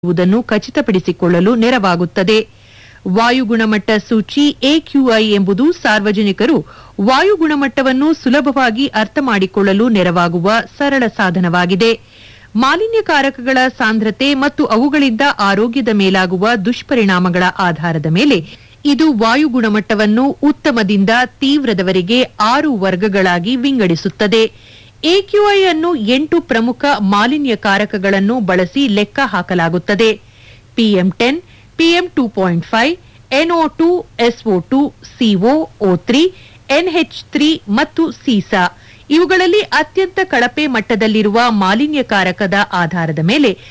ವುದನ್ನು ಖಚಿತಪಡಿಸಿಕೊಳ್ಳಲು ನೆರವಾಗುತ್ತದೆ ವಾಯು ಗುಣಮಟ್ಟ ಸೂಚಿ ಎಕ್ಯೂಐ ಎಂಬುದು ಸಾರ್ವಜನಿಕರು ವಾಯು ಗುಣಮಟ್ಟವನ್ನು ಸುಲಭವಾಗಿ ಅರ್ಥ ಮಾಡಿಕೊಳ್ಳಲು ನೆರವಾಗುವ ಸರಳ ಸಾಧನವಾಗಿದೆ ಮಾಲಿನ್ಯಕಾರಕಗಳ ಸಾಂದ್ರತೆ ಮತ್ತು ಅವುಗಳಿಂದ ಆರೋಗ್ಯದ ಮೇಲಾಗುವ ದುಷ್ಪರಿಣಾಮಗಳ ಆಧಾರದ ಮೇಲೆ ಇದು ವಾಯು ಗುಣಮಟ್ಟವನ್ನು ಉತ್ತಮದಿಂದ ತೀವ್ರದವರೆಗೆ ಆರು ವರ್ಗಗಳಾಗಿ ವಿಂಗಡಿಸುತ್ತದೆ ಎಕ್ಯೂಐ ಅನ್ನು ಎಂಟು ಪ್ರಮುಖ ಮಾಲಿನ್ಯಕಾರಕಗಳನ್ನು ಬಳಸಿ ಲೆಕ್ಕ ಹಾಕಲಾಗುತ್ತದೆ PM ten PM two point five NO two SO two CO O three NH three ಮತ್ತು ಸೀಸಾ ಇವುಗಳಲ್ಲಿ ಅತ್ಯಂತ ಕಳಪೆ ಮಟ್ಟದಲ್ಲಿರುವ ಮಾಲಿನ್ಯಕಾರಕದ ಆಧಾರದ ಮೇಲೆ